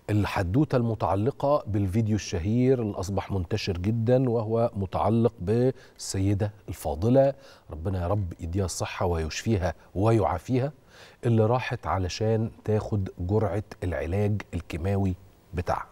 الحدوتة المتعلقة بالفيديو الشهير اللي أصبح منتشر جدا وهو متعلق بالسيدة الفاضلة ربنا يا رب يديها الصحة ويشفيها ويعافيها اللي راحت علشان تاخد جرعة العلاج الكيماوي بتاعها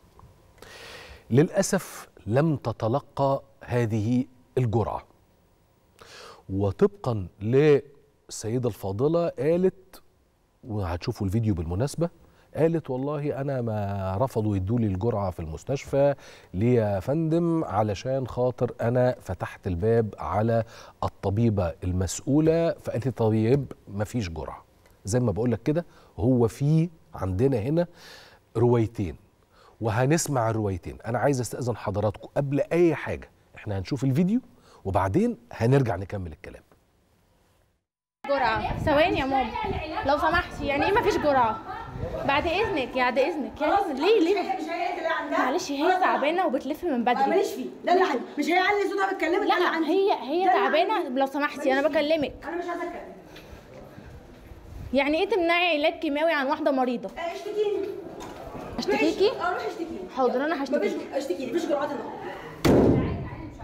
للأسف لم تتلقى هذه الجرعة وطبقا للسيدة الفاضلة قالت وهتشوفوا الفيديو بالمناسبة قالت والله انا ما رفضوا يدوا لي الجرعه في المستشفى ليه يا فندم علشان خاطر انا فتحت الباب على الطبيبه المسؤوله فقالت لي طيب ما فيش جرعه زي ما بقول لك كده هو في عندنا هنا روايتين وهنسمع الروايتين انا عايز استاذن حضراتكم قبل اي حاجه احنا هنشوف الفيديو وبعدين هنرجع نكمل الكلام جرعة ثواني يا ماما لو سمحتي يعني ايه مفيش جرعة بعد اذنك بعد اذنك يعني ليه ليه مش هي اللي عندها معلش هي تعبانه وبتلف من بدري ماليش فيه ده اللي عندي مش هي علي صوتها بتكلمك ده اللي لا عندي هي هي ده اللي تعبانه لو سمحتي انا بكلمك انا مش عايزه اتكلم يعني ايه تمنعي علاج كيماوي عن واحده مريضه آه، اشتكيني اشتكيكي اه روحي اشتكيني حاضر انا مفيش هشتكيكي اشتكيني مفيش جرعات النهارده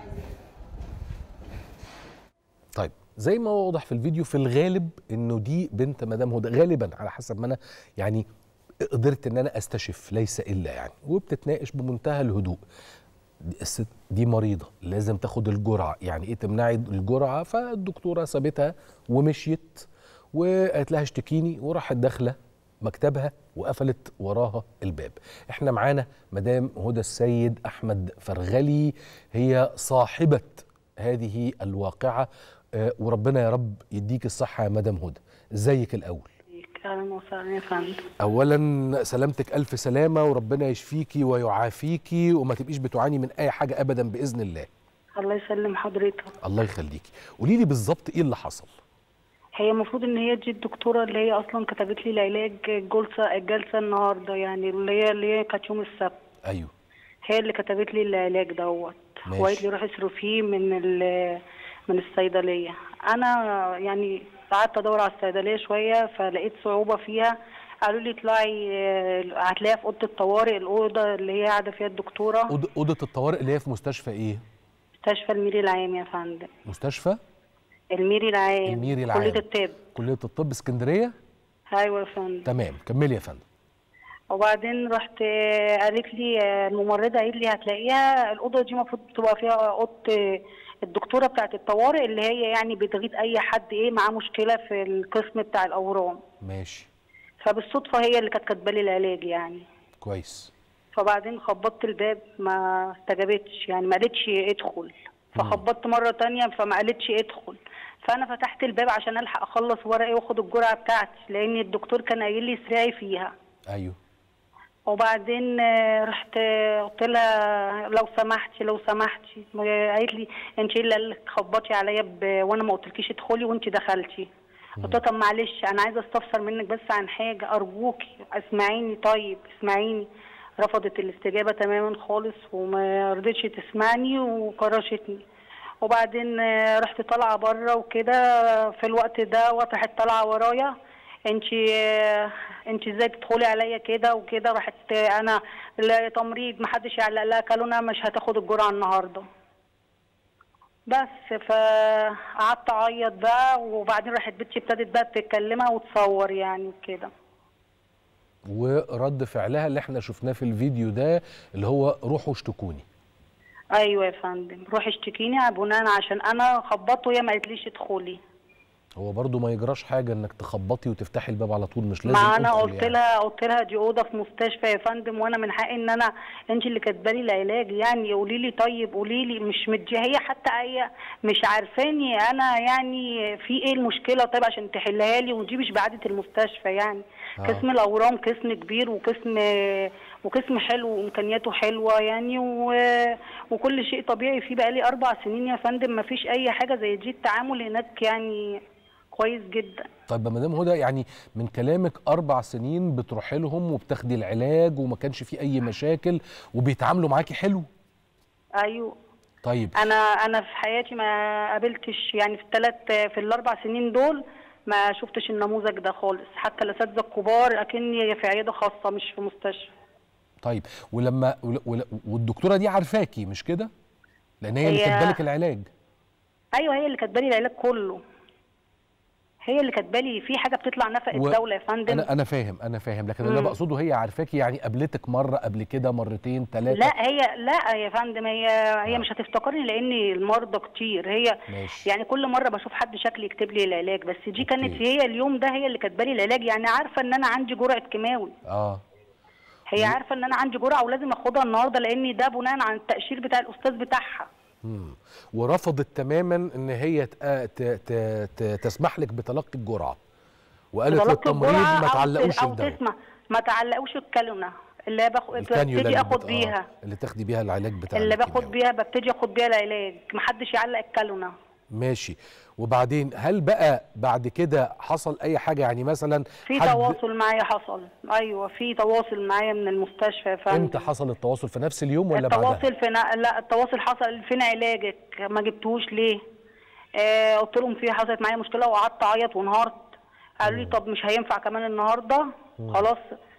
طيب زي ما هو واضح في الفيديو في الغالب انه دي بنت مدام هدى غالبا على حسب ما انا يعني قدرت ان انا استشف ليس الا يعني وبتتناقش بمنتهى الهدوء دي الست دي مريضه لازم تاخد الجرعه يعني ايه تمنعي الجرعه فالدكتوره سابتها ومشيت وقالت لها اشتكيني وراحت داخله مكتبها وقفلت وراها الباب احنا معانا مدام هدى السيد احمد فرغلي هي صاحبه هذه الواقعه آه، وربنا يا رب يديك الصحه يا مدام هدى ازيك الاول اهلا وسهلا يا فندم اولا سلامتك الف سلامه وربنا يشفيكي ويعافيكي وما تبقيش بتعاني من اي حاجه ابدا باذن الله الله يسلم حضرتك الله يخليكي قولي لي بالظبط ايه اللي حصل هي المفروض ان هي دي الدكتوره اللي هي اصلا كتبت لي العلاج الجلسه الجلسه النهارده يعني اللي هي اللي هي كانت يوم السبت ايوه هي اللي كتبت لي العلاج دوت ماشي. وقالت لي روحي اصرفيه من ال- من الصيدليه انا يعني قعدت ادور على الصيدليه شويه فلقيت صعوبه فيها قالوا لي اطلعي آه، هتلاقيها في اوضه الطوارئ الاوضه اللي هي قاعده فيها الدكتوره أوض- اوضه الطوارئ اللي هي في مستشفى ايه مستشفى الميري العام يا فندم مستشفى الميري العام الميري العام كليه الطب كليه الطب اسكندريه ايوه يا فندم تمام كملي يا فندم وبعدين رحت آه، قالت لي آه، الممرضه قالت لي هتلاقيها الاوضه دي المفروض تبقى فيها اوضه آه، الدكتوره بتاعه الطوارئ اللي هي يعني بتغيث اي حد ايه معاه مشكله في القسم بتاع الاورام ماشي فبالصدفه هي اللي كانت كاتبه لي العلاج يعني كويس فبعدين خبطت الباب ما استجابتش يعني ما قالتش ادخل فخبطت مره تانية فما قالتش ادخل فانا فتحت الباب عشان الحق اخلص ورقي واخد الجرعه بتاعتي لان الدكتور كان قايل لي اسرعي فيها ايوه وبعدين آه، رحت آه، قلت لها لو سمحتي لو سمحتي آه، قالت لي انت ايه اللي قال لك خبطي عليا ب- وانا ما قلتلكيش ادخلي وانت دخلتي قلت لها طب معلش انا عايزه استفسر منك بس عن حاجه ارجوكي اسمعيني طيب اسمعيني رفضت الاستجابه تماما خالص وما رضتش تسمعني وكرشتني وبعدين آه، رحت طالعه بره وكده في الوقت ده راحت طالعه ورايا انت انت ازاي تدخلي عليا كده وكده راحت آه، انا لا تمريض محدش يعلق لها كلنا مش هتاخد الجرعه النهارده بس فقعدت اعيط بقى وبعدين راحت بنتي ابتدت بقى تتكلمها وتصور يعني كده ورد فعلها اللي احنا شفناه في الفيديو ده اللي هو روحوا اشتكوني ايوه يا فندم روحي اشتكيني بناء عشان انا خبطت وهي ما قالتليش ادخلي هو برضو ما يجراش حاجه انك تخبطي وتفتحي الباب على طول مش لازم ما انا أدخل قلت يعني. لها قلت لها دي اوضه في مستشفى يا فندم وانا من حقي ان انا انت اللي كاتبه لي العلاج يعني قولي لي طيب قولي لي مش مدي هي حتى هي مش عارفاني انا يعني في ايه المشكله طيب عشان تحلها لي ودي مش بعاده المستشفى يعني آه. قسم الاورام قسم كبير وقسم وقسم حلو وامكانياته حلوه يعني و... وكل شيء طبيعي فيه بقالي اربع سنين يا فندم ما فيش اي حاجه زي دي التعامل هناك يعني كويس جدا طيب يا مدام هدى يعني من كلامك اربع سنين بتروحي لهم وبتاخدي العلاج وما كانش في اي مشاكل وبيتعاملوا معاكي حلو ايوه طيب انا انا في حياتي ما قابلتش يعني في الثلاث في الاربع سنين دول ما شفتش النموذج ده خالص حتى الاساتذه الكبار اكني في عياده خاصه مش في مستشفى طيب ولما ول- ول- والدكتوره دي عارفاكي مش كده لان هي اللي هي- كاتبه العلاج ايوه هي اللي كاتبه لي العلاج كله هي اللي كاتبه لي في حاجه بتطلع نفق و- الدوله يا فندم انا انا فاهم انا فاهم لكن اللي انا مم. بقصده هي عارفاكي يعني قابلتك مره قبل كده مرتين ثلاثه لا هي لا يا فندم هي هي مش هتفتكرني لان المرضى كتير هي ماشي. يعني كل مره بشوف حد شكلي يكتب لي العلاج بس دي كانت أوكي. هي اليوم ده هي اللي كاتبه لي العلاج يعني عارفه ان انا عندي جرعه كيماوي اه هي عارفه ان انا عندي جرعه ولازم اخدها النهارده لان ده بناء عن التاشير بتاع الاستاذ بتاعها مم. ورفضت تماما ان هي ت- آه ت- ت- ت- تسمح لك بتلقي الجرعه وقالت بتلقي للتمريض الجرعة ما أو تعلقوش ت- او الدواء تسمع ما تعلقوش الكالونه اللي باخد الكانيولا ببتدي اللي اخد بت- آه، بيها اللي تاخدي بيها العلاج بتاع اللي باخد الكيماوي. بيها ببتدي اخد بيها العلاج محدش يعلق الكالونه ماشي وبعدين هل بقى بعد كده حصل اي حاجه يعني مثلا في حد تواصل معايا حصل ايوه في تواصل معايا من المستشفى يا فندم امتى حصل التواصل في نفس اليوم ولا بعدها التواصل في نا... لا التواصل حصل فين علاجك ما جبتوش ليه آه قلت لهم في حصلت معايا مشكله وقعدت اعيط وانهارت قالوا لي طب مش هينفع كمان النهارده خلاص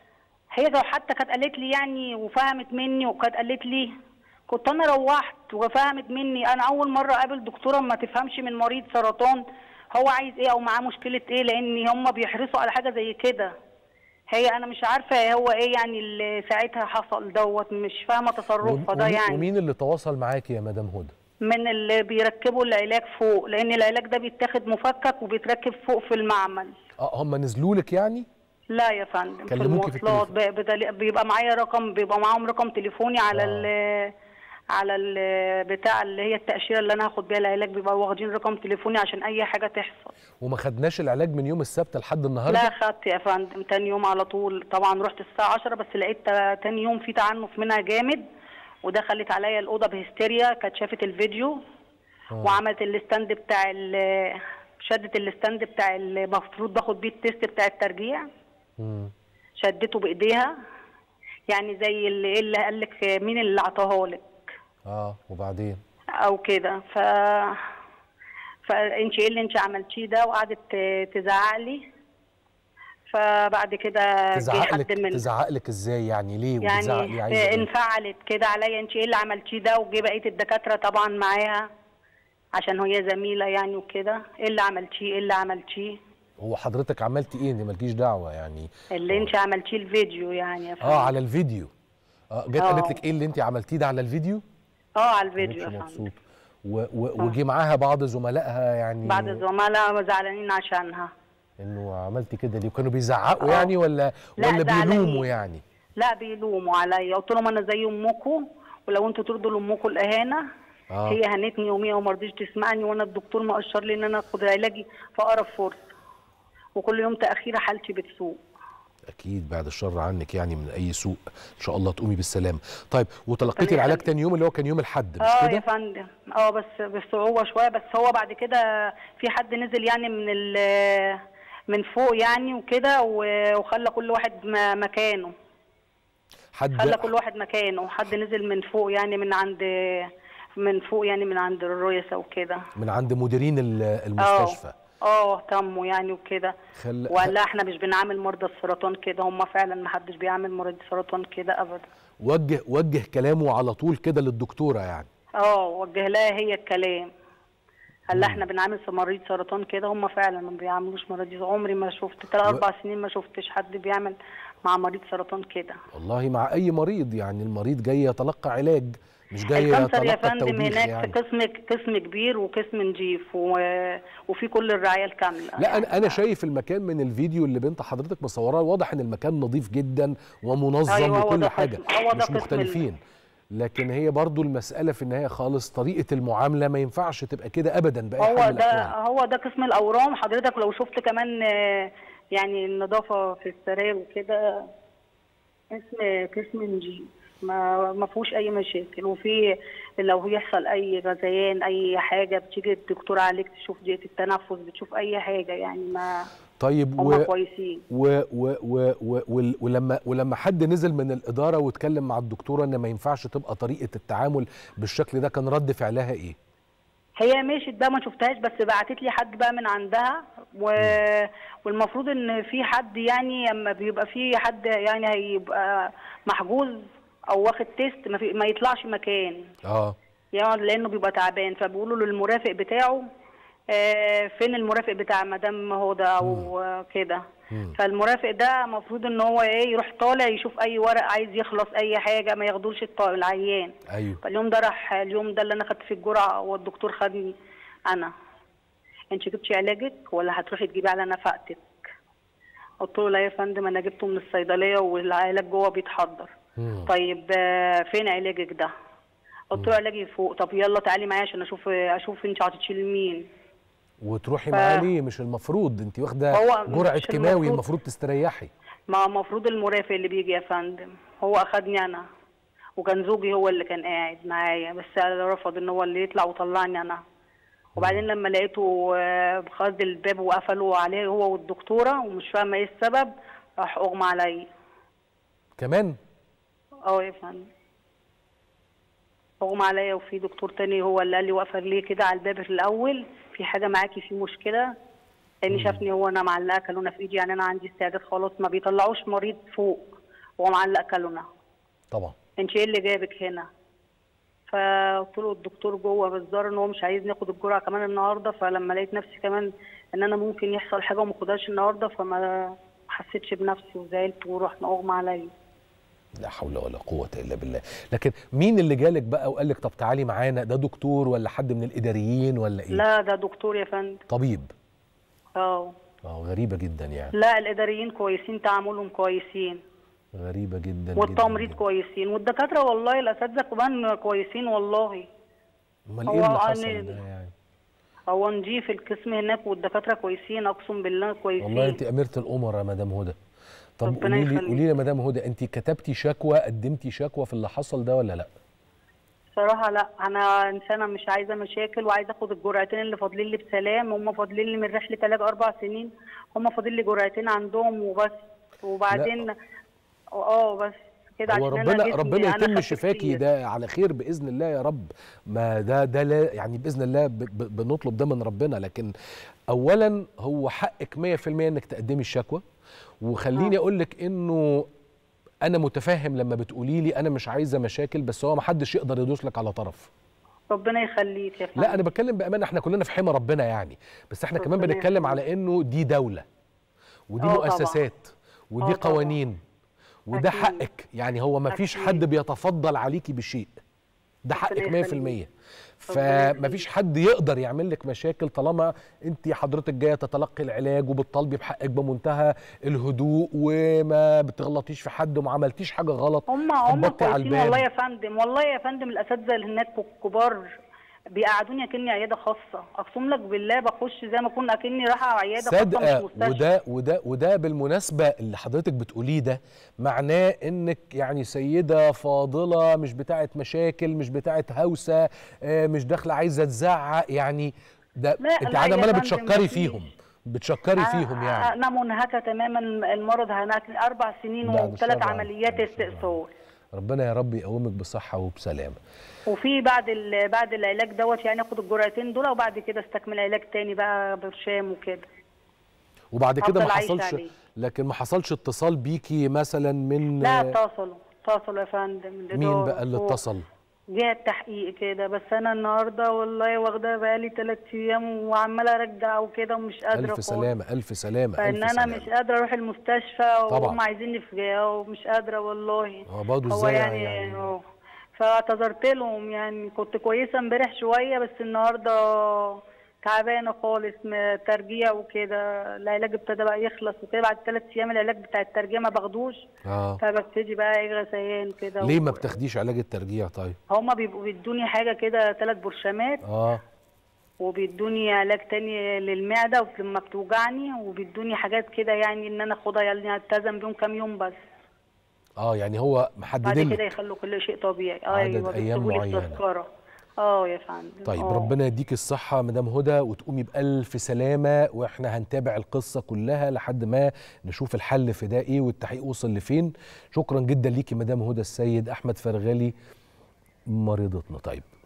هي لو حتى كانت قالت لي يعني وفهمت مني وكانت قالت لي كنت انا روحت وفهمت مني انا اول مره اقابل دكتوره ما تفهمش من مريض سرطان هو عايز ايه او معاه مشكله ايه لان هم بيحرصوا على حاجه زي كده هي انا مش عارفه هو ايه يعني اللي ساعتها حصل دوت مش فاهمه تصرفها ده ومين- يعني ومين اللي تواصل معاكي يا مدام هدى من اللي بيركبوا العلاج فوق لان العلاج ده بيتاخد مفكك وبيتركب فوق في المعمل اه هم نزلوا لك يعني لا يا فندم في كلموكي في المواصلات ب- بدل- بيبقى معايا رقم بيبقى معاهم رقم تليفوني على آه. ال على ال بتاع اللي هي التأشيرة اللي انا هاخد بيها العلاج بيبقى واخدين رقم تليفوني عشان اي حاجة تحصل وما خدناش العلاج من يوم السبت لحد النهارده لا خدت يا فندم تاني يوم على طول طبعا رحت الساعة 10 بس لقيت تا- تاني يوم في تعنف منها جامد ودخلت عليا الأوضة بهستيريا كانت شافت الفيديو وعملت الاستاند بتاع ال- شدت الاستاند بتاع المفروض باخد بيه التيست بتاع الترجيع مم. شدته بايديها يعني زي اللي, اللي قال لك مين اللي عطاها لك اه وبعدين او كده ف فانت ايه اللي انت عملتيه ده وقعدت ت- تزعق لي فبعد كده جه تزعق حد لك من تزعق لك ازاي يعني ليه وبتزعق ليه يعني عايزه ايه انفعلت كده عليا انت ايه اللي عملتيه ده وجه بقيه الدكاتره طبعا معاها عشان هي زميله يعني وكده ايه اللي عملتيه ايه اللي عملتيه هو حضرتك عملتي ايه انت مالكيش دعوه يعني اللي انت عملتيه الفيديو يعني يا فندم. اه على الفيديو اه جت آه. قالت لك ايه اللي انت عملتيه ده على الفيديو اه على ما الفيديو كانتش يا فندم مبسوطه و- و- وجي معاها بعض زملائها يعني بعد الزملاء زعلانين عشانها انه عملتي كده ليه وكانوا بيزعقوا آه. يعني ولا لا، ولا زعلانين. بيلوموا يعني لا بيلوموا عليا قلت لهم انا زي امكم ولو انتوا ترضوا لامكم الاهانه آه. هي هنتني يوميها وما رضيش تسمعني وانا الدكتور مأشر لي ان انا اخد علاجي في اقرب فرصه وكل يوم تاخير حالتي بتسوء اكيد بعد الشر عنك يعني من اي سوء ان شاء الله تقومي بالسلامه طيب وتلقيتي ربنا العلاج يخليك. تاني يوم اللي هو كان يوم الاحد مش اه يا كده فندم اه بس بصعوبه شويه بس هو بعد كده في حد نزل يعني من ال من فوق يعني وكده و- وخلى كل واحد م- مكانه حد خلى كل واحد مكانه حد نزل من فوق يعني من عند من فوق يعني من عند الرئيسة وكده من عند مديرين ال- المستشفى اه تموا يعني وكده خل... وقال لا احنا مش بنعامل مرضى السرطان كده هم فعلا ما حدش بيعامل مريض السرطان كده ابدا وجه وجه كلامه على طول كده للدكتوره يعني اه وجه لها هي الكلام قال لا احنا بنعامل في مريض سرطان كده هم فعلا ما بيعاملوش مريض عمري ما شفت ثلاث اربع سنين ما شفتش حد بيعمل مع مريض سرطان كده والله مع اي مريض يعني المريض جاي يتلقى علاج مش جاي الكانسر يا يتلقى فندم التوبيخ هناك يعني في قسم قسم كبير وقسم نجيف و... وفي كل الرعايه الكامله لا انا انا شايف المكان من الفيديو اللي بنت حضرتك مصوراه واضح ان المكان نظيف جدا ومنظم أيوة، هو وكل ده حاجه قسم- هو ده مش قسم ال- مختلفين لكن هي برضو المسألة في النهاية خالص طريقة المعاملة ما ينفعش تبقى كده أبدا بأي حال هو من ده الأحوال هو ده قسم الاورام حضرتك لو شفت كمان آه، يعني النظافه في السراير وكده اسم قسم نجيف ما ما فيهوش اي مشاكل وفي لو يحصل اي غثيان اي حاجه بتيجي الدكتور عليك تشوف دقيقه التنفس بتشوف اي حاجه يعني ما طيب هم و... كويسين و... و... و... و... وال- ولما ولما حد نزل من الإدارة واتكلم مع الدكتورة إن ما ينفعش تبقى طريقة التعامل بالشكل ده كان رد فعلها إيه؟ هي مشيت بقى ما شفتهاش بس بعتت لي حد بقى من عندها و... والمفروض ان في حد يعني لما بيبقى في حد يعني هيبقى محجوز او واخد تيست ما, في... ما يطلعش مكان اه يعني لانه بيبقى تعبان فبيقولوا للمرافق بتاعه آه، فين المرافق بتاع مدام هدى او آه، كده فالمرافق ده المفروض ان هو ايه يروح طالع يشوف اي ورق عايز يخلص اي حاجه ما ياخدوش الط- العيان ايوه فاليوم ده راح اليوم ده اللي انا خدت فيه الجرعه والدكتور خدني انا انت جبتي علاجك ولا هتروحي تجيبي على نفقتك قلت له لا يا فندم انا جبته من الصيدليه والعلاج جوه بيتحضر مم. طيب آه، فين علاجك ده قلت له علاجي فوق طب يلا تعالي معايا عشان اشوف اشوف انت هتشيلي مين وتروحي ف- معاه ليه مش المفروض انت واخده هو جرعه مش كيماوي المفروض. المفروض تستريحي ما المفروض المرافق اللي بيجي يا فندم هو اخدني انا وكان زوجي هو اللي كان قاعد معايا بس انا رفض ان هو اللي يطلع وطلعني انا وبعدين لما لقيته آه، خد الباب وقفلوا عليه هو والدكتوره ومش فاهمه ايه السبب راح اغمى عليا كمان اه يا فندم اغمى عليا وفي دكتور تاني هو اللي قال لي واقفه ليه كده على الباب الاول في حاجه معاكي في مشكله لاني شافني هو انا معلقه كالونه في ايدي يعني انا عندي استعداد خلاص ما بيطلعوش مريض فوق وهو معلق كالونه طبعا انت ايه اللي جابك هنا فقلت له الدكتور جوه بالظاهر ان هو مش عايز ناخد الجرعه كمان النهارده فلما لقيت نفسي كمان ان انا ممكن يحصل حاجه وما اخدهاش النهارده فما حسيتش بنفسي وزعلت ورحت اغمى عليا لا حول ولا قوة إلا بالله لكن مين اللي جالك بقى وقال لك طب تعالي معانا ده دكتور ولا حد من الإداريين ولا إيه لا ده دكتور يا فندم طبيب اه اه غريبة جدا يعني لا الاداريين كويسين تعاملهم كويسين غريبة جدا والتمريض جدا كويسين والدكاتره والله الاساتذه كمان كويسين والله امال هو ايه اللي أنا- حصل ده يعني هو نضيف القسم هناك والدكاتره كويسين اقسم بالله كويسين والله انت اميره الامراء يا مدام هدى طب ربنا قولي لي يخليك. قولي لي يا مدام هدى انت كتبتي شكوى قدمتي شكوى في اللي حصل ده ولا لا صراحة لا أنا إنسانة مش عايزة مشاكل وعايزة آخد الجرعتين اللي فاضلين لي بسلام هم فاضلين لي من رحلة علاج أربع سنين هم فاضل لي جرعتين عندهم وبس وبعدين اه بس كده هو عشان أنا ربنا جسمي ربنا أنا يتم خدت شفاكي كتير. ده على خير باذن الله يا رب ما ده ده لا يعني باذن الله ب- ب- بنطلب ده من ربنا لكن اولا هو حقك 100% انك تقدمي الشكوى وخليني اقول لك انه انا متفهم لما بتقولي لي انا مش عايزه مشاكل بس هو ما حدش يقدر يدوس لك على طرف ربنا يخليك يا فندم لا انا بتكلم بامانه احنا كلنا في حمى ربنا يعني بس احنا كمان ربنا بنتكلم يخليك. على انه دي دوله ودي آه طبعاً. مؤسسات ودي آه طبعاً. قوانين وده أكيد. حقك يعني هو ما فيش أكيد. حد بيتفضل عليكي بشيء ده حقك 100% يخليك. ربنا فما يخليك. فيش حد يقدر يعمل لك مشاكل طالما انت حضرتك جايه تتلقي العلاج وبتطالبي بحقك بمنتهى الهدوء وما بتغلطيش في حد وما عملتيش حاجه غلط هم هم خبطتي على كويسين الباب. والله يا فندم والله يا فندم الاساتذه اللي هناك الكبار بيقعدوني اكني عياده خاصه اقسم لك بالله بخش زي ما اكون اكني رايحه عياده خاصه صادقه مش مستشفى وده وده وده بالمناسبه اللي حضرتك بتقوليه ده معناه انك يعني سيده فاضله مش بتاعه مشاكل مش بتاعه هوسه آه، مش داخله عايزه تزعق يعني ده لا، انت لا قاعده يا عماله فندم، بتشكري مفيش. فيهم بتشكري فيهم يعني انا منهكه تماما المرض هناك اربع سنين بعد وثلاث الشر عمليات بعد الشر استئصال ربنا يا رب يقومك بصحه وبسلامه وفي بعد ال- بعد العلاج دوت يعني اخد الجرعتين دول وبعد كده استكمل علاج تاني بقى برشام وكده وبعد كده ما هفضل عايشة حصلش عليه. لكن ما حصلش اتصال بيكي مثلا من لا اتصلوا اتصلوا يا فندم مين الإدارة بقى اللي فوق. اتصل جهة تحقيق كده بس انا النهارده والله واخده بقالي ثلاث ايام وعماله ارجع وكده ومش قادره الف خالص. سلامه الف سلامه فان الف انا سلامه مش قادره اروح المستشفى طبعاً. وهم عايزيني في جهه ومش قادره والله هو برضه هو ازاي يعني, يعني اه فاعتذرت لهم يعني كنت كويسه امبارح شويه بس النهارده تعبانه خالص م- ترجيع وكده العلاج ابتدى بقى يخلص وكده بعد ثلاث ايام العلاج بتاع الترجيع ما باخدوش اه فببتدي بقى ايه غثيان كده ليه ما و- بتاخديش علاج الترجيع طيب هما بيبقوا بيدوني حاجه كده ثلاث برشامات اه وبيدوني علاج تاني للمعده لما بتوجعني وبيدوني حاجات كده يعني ان انا اخدها يعني التزم بيهم كام يوم بس اه يعني هو محدد بعد كده لك يخلوا كل شيء طبيعي عدد ايوه أيام بيكتبوا لي معينة. تذكره اه يا فندم طيب آه. ربنا يديك الصحة مدام هدى وتقومي بألف سلامة واحنا هنتابع القصة كلها لحد ما نشوف الحل في ده ايه والتحقيق وصل لفين شكرا جدا ليكي مدام هدى السيد احمد فرغالي مريضتنا طيب